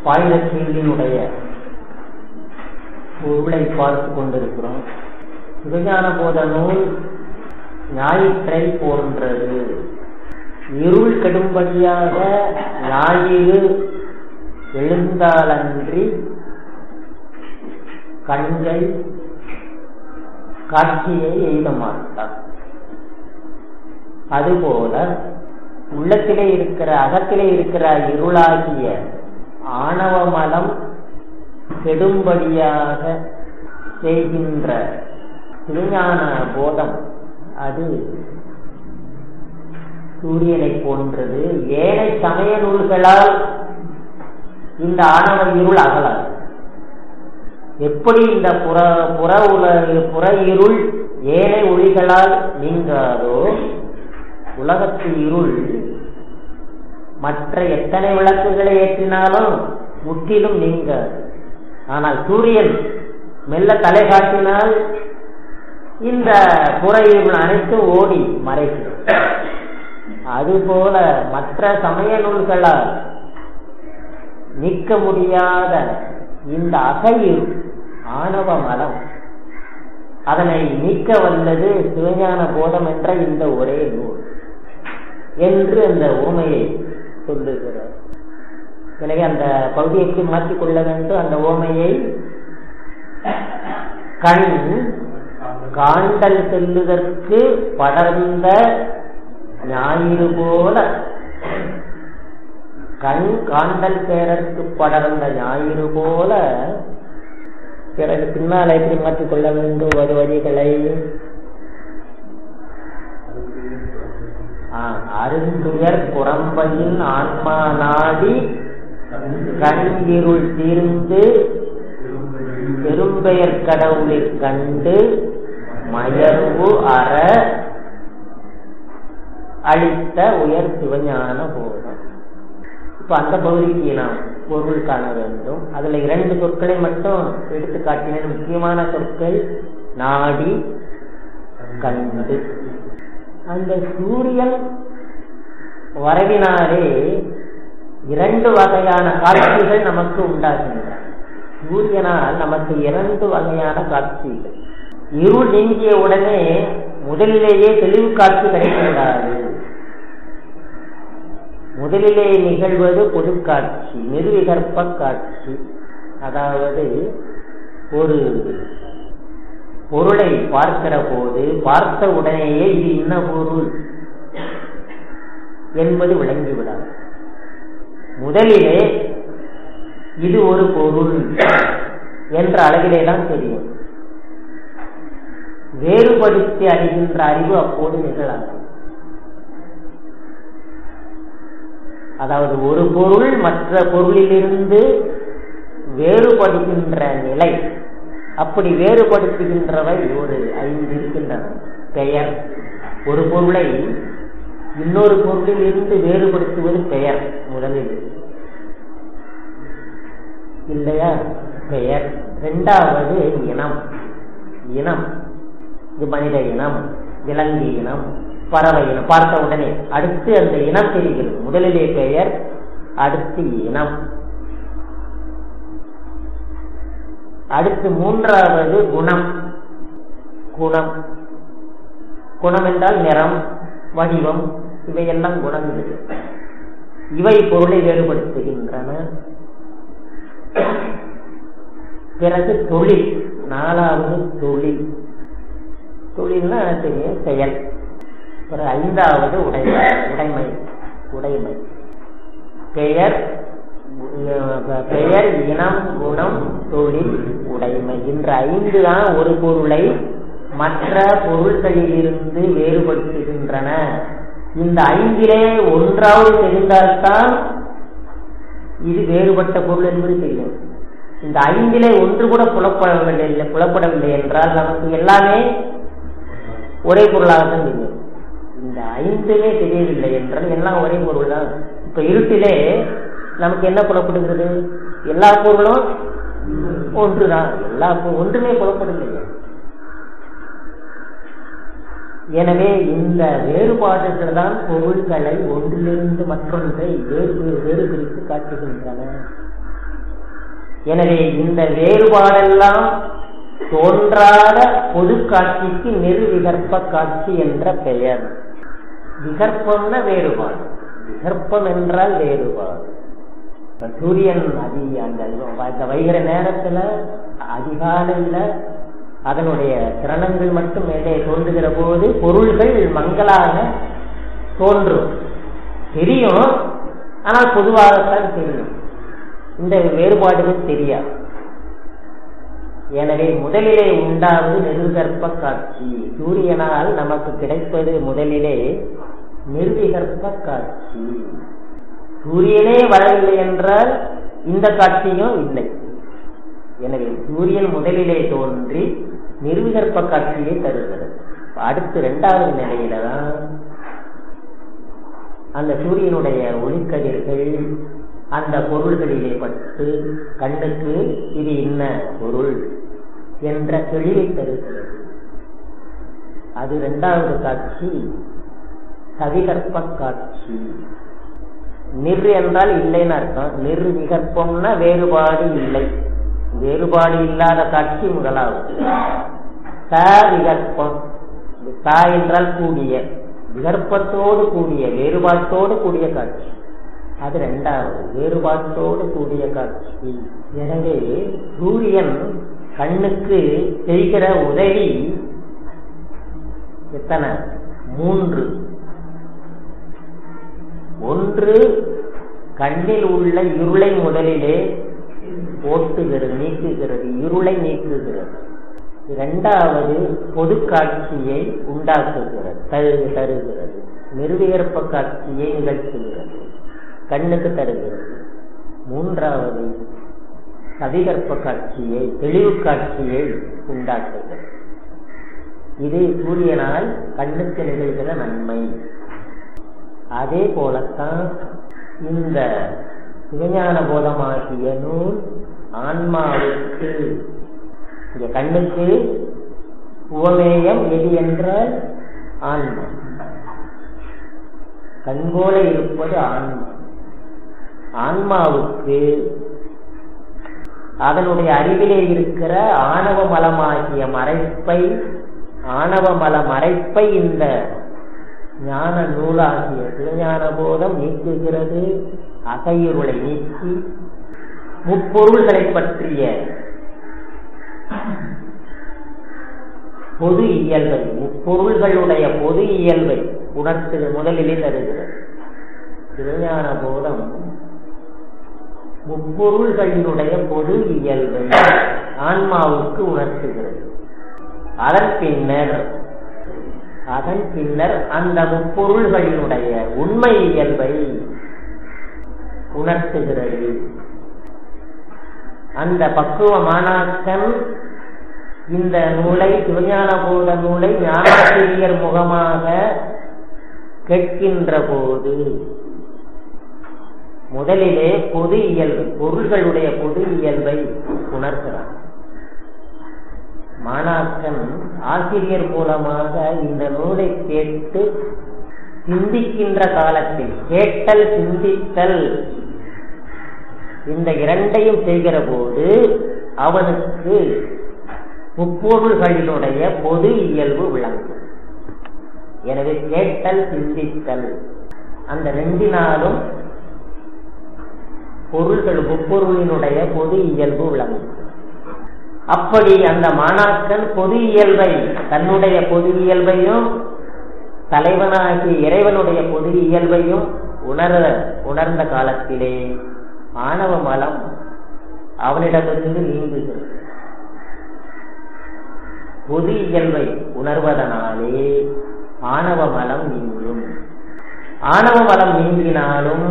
பாயிரச்செயலினுடைய பொருளை பார்த்து கொண்டிருக்கிறோம் சிவஞான போத நூல் ஞாயிற்றை போன்றது இருள் கெடும்படியாக ஞாயிறு எழுந்தாலன்றி கண்கள் காட்சியை எய்த மாட்டார் அதுபோல உள்ளத்திலே இருக்கிற அகத்திலே இருக்கிற இருளாகிய ஆணவ மலம் கெடும்படியாக செய்கின்ற சிவஞான போதம் அது சூரியனை போன்றது ஏழை சமய நூல்களால் இந்த ஆணவ இருள் அகலாது எப்படி இந்த புற புற உல புற இருள் ஏழை ஒளிகளால் நீங்காதோ உலகத்து இருள் மற்ற எத்தனை விளக்குகளை ஏற்றினாலும் முற்றிலும் நீங்காது ஆனால் சூரியன் மெல்ல தலை காட்டினால் இந்த புற இருள் அனைத்தும் ஓடி மறைக்கும் அதுபோல மற்ற சமய நூல்களால் நீக்க முடியாத இந்த அகையில் ஆணவ மலம் அதனை நீக்க வல்லது சிவஞான போதம் என்ற இந்த ஒரே நூல் என்று அந்த ஊமையை சொல்லுகிறார் எனவே அந்த பகுதியை எப்படி மாற்றிக்கொள்ள வேண்டும் அந்த ஓமையை கண் காண்டல் செல்லுதற்கு படர்ந்த ஞாயிறு போல கண் காண்டல் பேரற்கு படர்ந்த ஞாயிறு போல பிறகு பின்னால் எப்படி மாற்றிக்கொள்ள வேண்டும் ஒரு வரிகளை அருந்துயர் புறம்பையின் ஆன்மா நாடி கண் இருள் தீர்ந்து பெரும்பெயர் கடவுளை கண்டு மயர்வு அற அளித்த உயர் சிவஞான போதம் இப்ப அந்த பகுதிக்கு நாம் பொருள் காண வேண்டும் அதுல இரண்டு சொற்களை மட்டும் எடுத்து காட்டினேன் முக்கியமான சொற்கள் நாடி கண்டு அந்த சூரியன் வரவினாலே இரண்டு வகையான காட்சிகள் நமக்கு உண்டாகின்றன சூரியனால் நமக்கு இரண்டு வகையான காட்சிகள் இருள் நீங்கிய உடனே முதலிலேயே தெளிவு காட்சி கிடைக்கின்றாரு முதலிலே நிகழ்வது பொதுக்காட்சி நிர்விகற்ப காட்சி அதாவது ஒரு பொருளை பார்க்கிற போது பார்த்த உடனேயே இது இன்ன பொருள் என்பது விளங்கிவிடாது முதலிலே இது ஒரு பொருள் என்ற அளவிலே தான் தெரியும் வேறுபடுத்தி அறிகின்ற அறிவு அப்போது நிகழாது அதாவது ஒரு பொருள் மற்ற பொருளிலிருந்து வேறுபடுகின்ற நிலை அப்படி வேறுபடுத்துகின்றவை ஒரு ஐந்து இருக்கின்றன பெயர் ஒரு பொருளை இன்னொரு பொருளில் இருந்து வேறுபடுத்துவது பெயர் முதலில் இல்லையா பெயர் இரண்டாவது இனம் இனம் இது மனித இனம் விலங்கு இனம் பறவை இனம் பார்த்த உடனே அடுத்து அந்த இனம் தெரிகிறது முதலிலே பெயர் அடுத்து இனம் அடுத்து மூன்றாவது குணம் குணம் குணம் என்றால் நிறம் வடிவம் இவையெல்லாம் குணங்கள் இவை பொருளை வேறுபடுத்துகின்றன பிறகு தொழில் நாலாவது தொழில் தொழில்னா தெரியும் செயல் பிறகு ஐந்தாவது உடைமை உடைமை உடைமை பெயர் பெயர் இனம் குணம் தொழில் உடைமை என்ற ஐந்து தான் ஒரு பொருளை மற்ற பொருள்களிலிருந்து வேறுபடுத்துகின்றன இந்த ஐந்திலே ஒன்றாவது தெரிந்தால்தான் இது வேறுபட்ட பொருள் என்பது தெரியும் இந்த ஐந்திலே ஒன்று கூட புலப்படவில்லை புலப்படவில்லை என்றால் நமக்கு எல்லாமே ஒரே பொருளாகத்தான் தெரியும் இந்த ஐந்துமே தெரியவில்லை என்றால் எல்லாம் ஒரே பொருள் தான் இப்ப இருட்டிலே நமக்கு என்ன புலப்படுகிறது எல்லா பொருளும் ஒன்றுதான் எல்லா ஒன்றுமே புலப்படவில்லை எனவே இந்த வேறுபாடுகள் தான் பொருள்களை ஒன்றிலிருந்து மற்றொன்றை வேறு வேறு பிரித்து காட்டுகின்றன எனவே இந்த வேறுபாடெல்லாம் தோன்றாத பொது காட்சிக்கு நிர்விகற்ப காட்சி என்ற பெயர் விகற்பம்னா வேறுபாடு விகற்பம் என்றால் வேறுபாடு இப்ப சூரியன் அதி அந்த அந்த வைகிற நேரத்துல அதிகாலையில அதனுடைய கிரணங்கள் மட்டும் மேலே தோன்றுகிற போது பொருள்கள் மங்களாக தோன்றும் தெரியும் ஆனால் பொதுவாகத்தான் தெரியும் இந்த வேறுபாடுகள் தெரியாது எனவே முதலிலே உண்டாவது நிர்விகற்ப காட்சி சூரியனால் நமக்கு கிடைப்பது முதலிலே நிர்விகற்ப காட்சி சூரியனே வரவில்லை என்றால் இந்த காட்சியும் இல்லை எனவே சூரியன் முதலிலே தோன்றி நிர்விகற்ப காட்சியை தருகிறது அடுத்து இரண்டாவது நிலையில தான் அந்த சூரியனுடைய ஒளிக்கதிர்கள் அந்த பொருள்களிலே பட்டு கண்ணுக்கு இது என்ன பொருள் என்ற தெளிவை தருகிறது அது இரண்டாவது காட்சி சவிகற்ப காட்சி நிர் என்றால் இல்லைன்னு அர்த்தம் நிர் விகற்பம்னா வேறுபாடு இல்லை வேறுபாடு இல்லாத காட்சி முதலாவது ச விகற்பம் ச என்றால் கூடிய விகற்பத்தோடு கூடிய வேறுபாட்டோடு கூடிய காட்சி அது ரெண்டாவது வேறுபாட்டோடு கூடிய காட்சி எனவே சூரியன் கண்ணுக்கு செய்கிற உதவி எத்தனை மூன்று ஒன்று கண்ணில் உள்ள இருளை முதலிலே ஓட்டுகிறது நீக்குகிறது இருளை நீக்குகிறது இரண்டாவது பொது காட்சியை உண்டாக்குகிறது தரு தருகிறது நிர்விகற்ப காட்சியை நிகழ்த்துகிறது கண்ணுக்கு தருகிறது மூன்றாவது சதிகற்ப காட்சியை தெளிவு காட்சியை உண்டாக்குகிறது இது சூரியனால் கண்ணுக்கு நிகழ்கிற நன்மை அதே போலத்தான் இந்த சிவஞான போதமாகிய நூல் ஆன்மாவுக்கு இங்க கண்ணுக்கு உவமேயம் எது என்றால் ஆன்மா கண்போல இருப்பது ஆன்மா ஆன்மாவுக்கு அதனுடைய அறிவிலே இருக்கிற ஆணவ மலமாகிய மறைப்பை ஆணவ மல மறைப்பை இந்த ஞான நூலாகிய சிவஞான போதம் நீக்குகிறது அகையுருளை நீக்கி முப்பொருள்களை பற்றிய பொது இயல்பை முப்பொருள்களுடைய பொது இயல்பை உணர்த்து முதலிலே தருகிறது சிவஞான போதம் முப்பொருள்களினுடைய பொது இயல்பை ஆன்மாவுக்கு உணர்த்துகிறது அதன் பின்னர் அதன் பின்னர் அந்த முப்பொருள்களினுடைய உண்மை இயல்பை உணர்த்துகிறது அந்த பக்குவ மாணாக்கன் இந்த நூலை சிவஞான போத நூலை ஞானாசிரியர் முகமாக கேட்கின்ற போது முதலிலே பொது இயல்பு பொருள்களுடைய பொது இயல்பை உணர்கிறான் மாணாக்கன் ஆசிரியர் மூலமாக இந்த நூலை கேட்டு சிந்திக்கின்ற காலத்தில் கேட்டல் சிந்தித்தல் இந்த இரண்டையும் செய்கிற போது அவனுக்கு முப்பொருள்களினுடைய பொது இயல்பு விளங்கும் எனவே கேட்டல் சிந்தித்தல் அந்த ரெண்டினாலும் பொருள்கள் முப்பொருளினுடைய பொது இயல்பு விளங்கும் அப்படி அந்த மாணாக்கன் பொது இயல்பை தன்னுடைய பொது இயல்பையும் தலைவனாகிய இறைவனுடைய பொது இயல்பையும் உணர உணர்ந்த காலத்திலே ஆணவ மலம் அவனிடமிருந்து நீங்குகிறது பொது இயல்பை உணர்வதனாலே ஆணவ மலம் நீங்கும் ஆணவ மலம் நீங்கினாலும்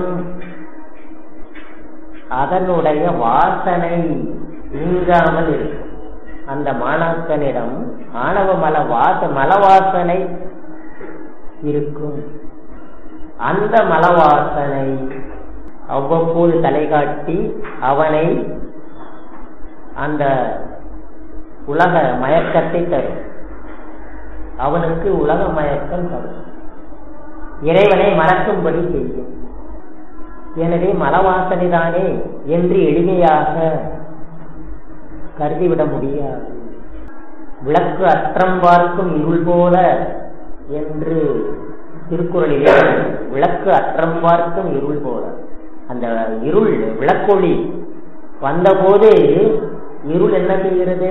அதனுடைய வாசனை நீங்காமல் இருக்கும் அந்த மாணாக்கனிடம் ஆணவ மல வாச மலவாசனை இருக்கும் அந்த மலவாசனை அவ்வப்போது தலை காட்டி அவனை அந்த உலக மயக்கத்தை தரும் அவனுக்கு உலக மயக்கம் தரும் இறைவனை மறக்கும்படி செய்யும் எனவே மலவாசனை தானே என்று எளிமையாக கருதிவிட முடியாது விளக்கு அற்றம் பார்க்கும் இருள் போல என்று திருக்குறளிலே விளக்கு அற்றம் பார்க்கும் இருள் போல அந்த இருள் விளக்கொளி வந்தபோது இருள் என்ன செய்கிறது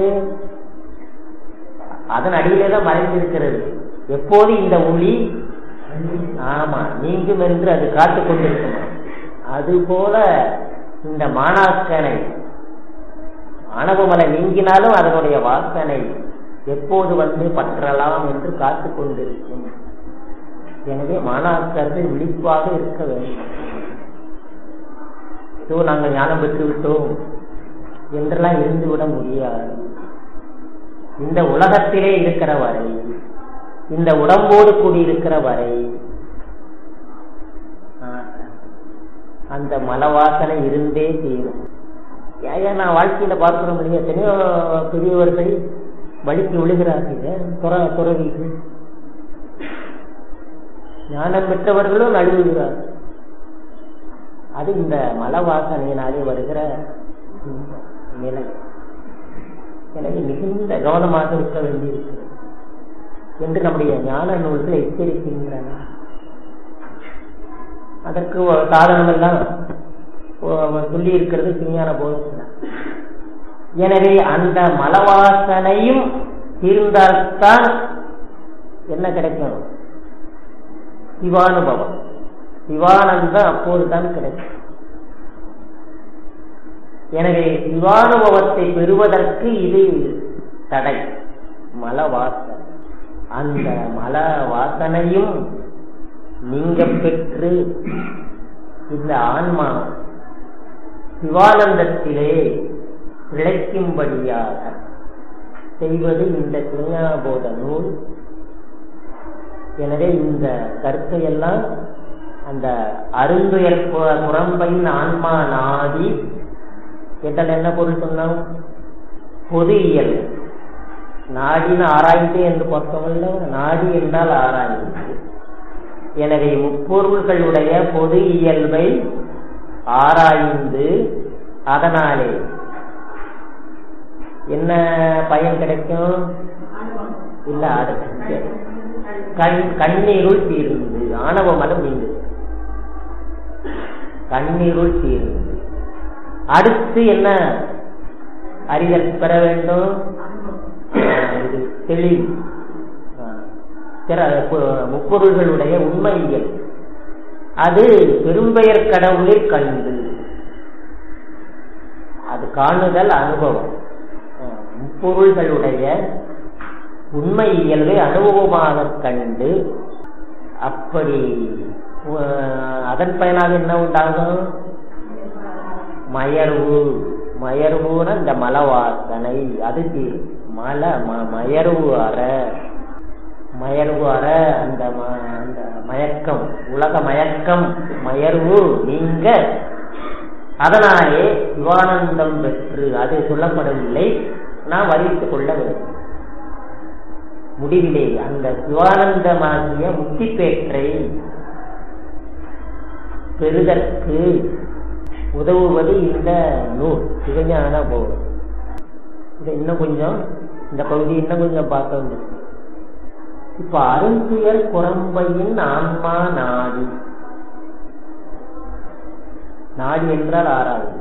அதன் அடியிலே தான் மறைந்திருக்கிறது எப்போது இந்த ஒளி ஆமா நீங்கும் என்று அது காத்துக் கொண்டிருக்கும் அது போல இந்த மாணாக்கனை ஆணவமலை நீங்கினாலும் அதனுடைய வாசனை எப்போது வந்து பற்றலாம் என்று காத்துக் கொண்டிருக்கும் எனவே மாணாக்கர்கள் விழிப்பாக இருக்க வேண்டும் இதோ நாங்கள் ஞானம் பெற்று விட்டோம் என்றெல்லாம் இருந்துவிட முடியாது இந்த உலகத்திலே இருக்கிற வரை இந்த உடம்போடு கூடியிருக்கிற வரை அந்த மல வாசனை இருந்தே தீரும் ஏன் நான் வாழ்க்கையில பார்க்கிறோம் இல்லையா எத்தனையோ பெரியவர்கள் வழிக்கு விழுகிறார்கள் துற துறவிகள் ஞானம் பெற்றவர்களும் நழுவுகிறார்கள் அது இந்த மல வாசனையினாலே வருகிற நிலை எனவே மிகுந்த கவனமாக இருக்க வேண்டியிருக்கிறது என்று நம்முடைய ஞான நூல்கள் எச்சரிக்கின்றன அதற்கு சாதனம் எல்லாம் சொல்லி இருக்கிறது விஞ்ஞான போதனை எனவே அந்த மலவாசனையும் தீர்ந்தால்தான் என்ன கிடைக்கும் சிவானுபவம் சிவானந்தம் அப்போதுதான் கிடைக்கும் எனவே சிவானுபவத்தை பெறுவதற்கு இது தடை மல வாசனை அந்த மல வாசனையும் நீங்க பெற்று இந்த ஆன்மா சிவானந்தத்திலே பிழைக்கும்படியாக செய்வது இந்த சிவஞானபோத நூல் எனவே இந்த கருத்தை எல்லாம் அந்த அருந்துயர் புறம்பையின் ஆன்மா நாடி என்றால் என்ன பொருள் சொன்னோம் பொது இயல் நாடின்னு ஆராய்ந்து என்று பார்த்தோம்ல நாடி என்றால் ஆராய்ந்து எனவே முப்பொருள்களுடைய பொது இயல்பை ஆராய்ந்து அதனாலே என்ன பயன் கிடைக்கும் இல்ல அடுத்து கண் கண்ணீருள் தீர்ந்து ஆணவ மலம் நீங்கு கண்ணீருள் தீர்ந்து அடுத்து என்ன அறிதல் பெற வேண்டும் இது தெளிவு முப்பொருள்களுடைய உண்மையியல் அது பெரும்பெயர் கடவுளில் கண்டு அது காணுதல் அனுபவம் முப்பொருள்களுடைய உண்மை இயல்பை அனுபவமாக கண்டு அப்படி அதன் பயனாக என்ன உண்டாகும் மயர்வு மயர்வுன இந்த மலவாசனை அது மல மயர்வு அற மயர்வு அற அந்த அந்த மயக்கம் உலக மயக்கம் மயர்வு நீங்க அதனாலே சிவானந்தம் பெற்று அது சொல்லப்படவில்லை நாம் அறிவித்துக் கொள்ள வேண்டும் முடிவிலே அந்த சிவானந்தமாகிய முக்தி பேற்றை பெறுதற்கு உதவுவது இந்த நூல் சிவஞான போதம் இதை இன்னும் கொஞ்சம் இந்த பகுதி இன்னும் கொஞ்சம் பார்க்க வேண்டும் இப்ப அருந்துயர் குரம்பையின் ஆன்மா நாடி நாடி என்றால் ஆறாவது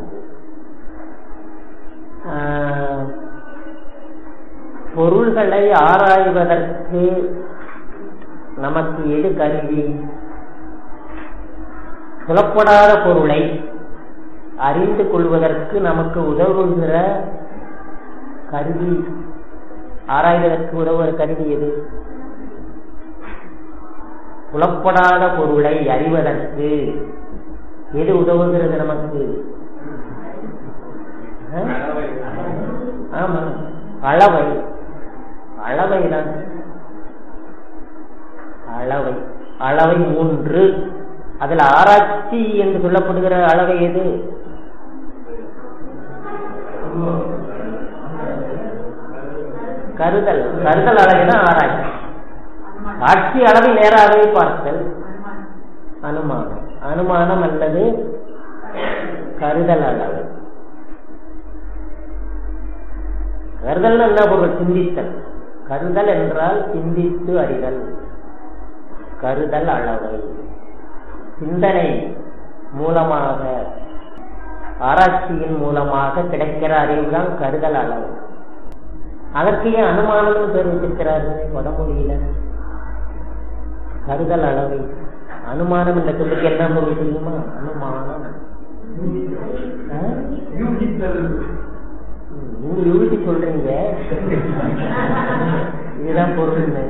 பொருள்களை ஆராய்வதற்கு நமக்கு எது கருவி புலப்படாத பொருளை அறிந்து கொள்வதற்கு நமக்கு உதவுகிற கருவி ஆராய்வதற்கு உதவுகிற கருவி எது புலப்படாத பொருளை அறிவதற்கு எது உதவுகிறது நமக்கு ஆமா அளவை அளவை தான் அளவை அளவை மூன்று அதுல ஆராய்ச்சி என்று சொல்லப்படுகிற அளவை எது கருதல் கருதல் அளவை தான் ஆராய்ச்சி காட்சி அளவை நேராகவே பார்த்தல் அனுமானம் அனுமானம் அல்லது கருதல் அளவு கருதல் என்ன பொருள் சிந்தித்தல் கருதல் என்றால் சிந்தித்து அறிதல் கருதல் அளவை சிந்தனை மூலமாக ஆராய்ச்சியின் மூலமாக கிடைக்கிற அறிவுதான் கருதல் அளவு அதற்கு ஏன் அனுமானம் தெரிவித்திருக்கிறார்கள் வடமொழியில கருதல் அளவை அனுமானம் என்ற சொல்லுக்கு என்ன பொருள் தெரியுமா அனுமானம் ஆ? நீங்க யூகிச்சு சொல்றீங்க இதுதான் பொருள்னு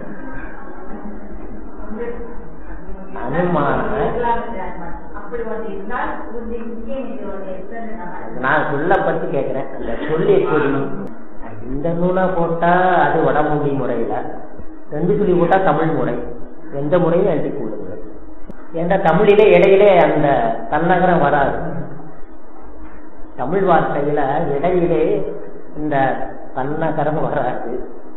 அனுமான அப்படி ஒன்று இருந்தால் உறுதி முக்கியம் என்று ஒரு எத்தனை நம்ம நான் சொல்ல பத்தி கேக்குறேன் அந்த சொல்லி எப்படி இந்த நூலா போட்டா அது வடமொழி முறையில ரெண்டு சொல்லி போட்டா தமிழ் முறை எந்த முறையும் எழுதி கொடுங்க ஏன்னா தமிழிலே இடையிலே அந்த தன்னகரம் வராது தமிழ் வார்த்தையில இடையிலே இந்த தன்னகரம் வராது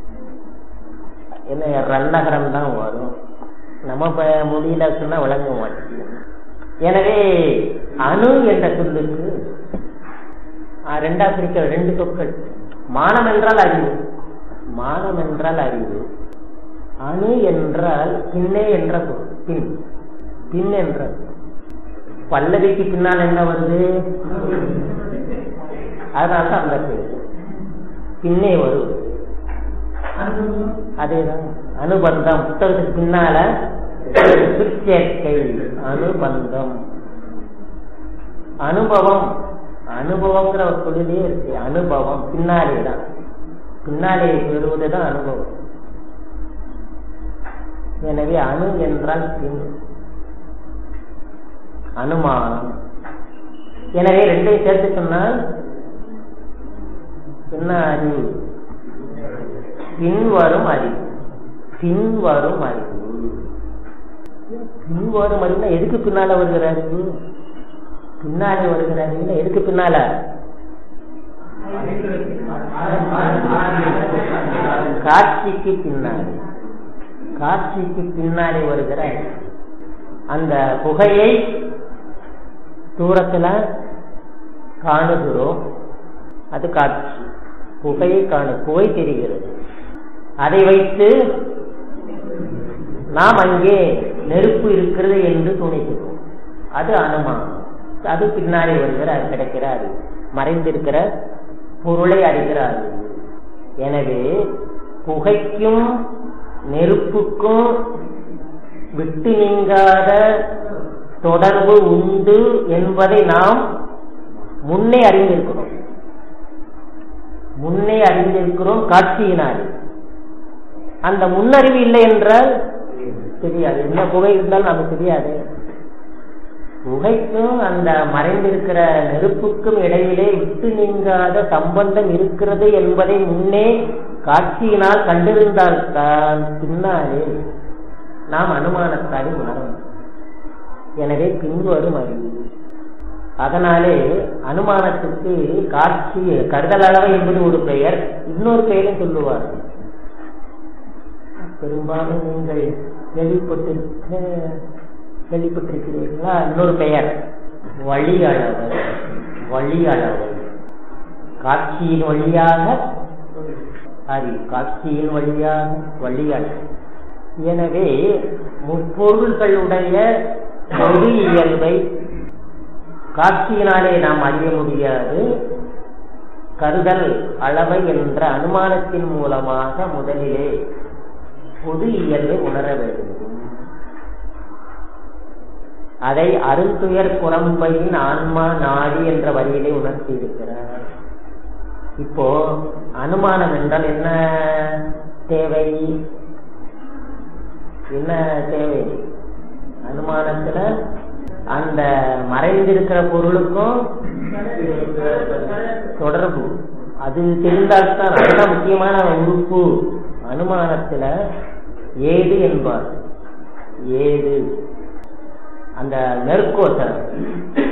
என்ன ரன்னகரம் தான் வரும் நம்ம இப்ப மொழியில சொன்னா விளங்க மாட்டேங்குது எனவே அணு என்ற சொல்லுக்கு ஆ, ரெண்டா பிரிக்க ரெண்டு சொற்கள் மானம் என்றால் அறிவு மானம் என்றால் அறிவு அணு என்றால் பின்னே என்ற பொருள் பின் பின் என்ற பல்லவிக்கு பின்னால் என்ன வருது அதனால அந்த பேர் பின்னே வருவது அதேதான் அனுபந்தம் புத்தகத்துக்கு பின்னால சுச்சேர்க்கை அனுபந்தம் அனுபவம் அனுபவங்கிற ஒரு சொல்லிலே இருக்கு அனுபவம் பின்னாலே தான் பின்னாலே பெறுவதுதான் அனுபவம் எனவே அணு என்றால் பின் அனுமானம் எனவே ரெண்டையும் சேர்த்து சொன்னால் என்ன அறிவு பின்வரும் அறிவு பின்வரும் அறிவு பின்வரும் அறிவுனா எதுக்கு பின்னால வருகிற அறிவு பின்னாலே வருகிற அறிவுனா எதுக்கு பின்னால காட்சிக்கு பின்னாலே காட்சிக்கு பின்னாலே வருகிற அறிவு. அந்த புகையை தூரத்துல காணுகிறோம் அது காட்சி புகையை காணு புகை தெரிகிறது அதை வைத்து நாம் அங்கே நெருப்பு இருக்கிறது என்று துணிக்கிறோம் அது அனுமானம் அது பின்னாலே வருகிற அது கிடைக்கிற அறிவு மறைந்திருக்கிற பொருளை அறிகிற அறிவு எனவே புகைக்கும் நெருப்புக்கும் விட்டு நீங்காத தொடர்பு உண்டு என்பதை நாம் முன்னே அறிந்திருக்கிறோம் முன்னே அறிந்திருக்கிறோம் காட்சியினால் அந்த முன்னறிவு இல்லை என்றால் தெரியாது என்ன புகை இருந்தாலும் நமக்கு தெரியாது புகைக்கும் அந்த மறைந்திருக்கிற நெருப்புக்கும் இடையிலே விட்டு நீங்காத சம்பந்தம் இருக்கிறது என்பதை முன்னே காட்சியினால் கண்டிருந்தால் தான் பின்னாலே நாம் அனுமானத்தாலே உணரும் எனவே பின்வரும் அறிவு அதனாலே அனுமானத்துக்கு காட்சி கருதல் அளவு என்பது ஒரு பெயர் இன்னொரு பெயரும் சொல்லுவார் பெரும்பாலும் நீங்கள் கேள்விப்பட்டு கேள்விப்பட்டிருக்கிறீர்களா இன்னொரு பெயர் வழி அளவு வழி அளவு காட்சியின் வழியாக அறிவு காட்சியின் வழியாக வழி அளவு எனவே முப்பொருள்களுடைய பொது இயல்பை காட்சியினாலே நாம் அறிய முடியாது கருதல் அளவை என்ற அனுமானத்தின் மூலமாக முதலிலே பொது இயல்பை உணர வேண்டும் அதை அருந்துயர் குரம்பையின் ஆன்மா நாடி என்ற வரியிலே உணர்த்தி இருக்கிறார் இப்போ அனுமானம் என்றால் என்ன தேவை என்ன தேவை அனுமானத்துல அந்த மறைந்திருக்கிற பொருளுக்கும் தொடர்பு அது தெரிந்தால்தான் அதுதான் முக்கியமான உறுப்பு அனுமானத்துல ஏது என்பார் ஏது அந்த நெற்கோசர்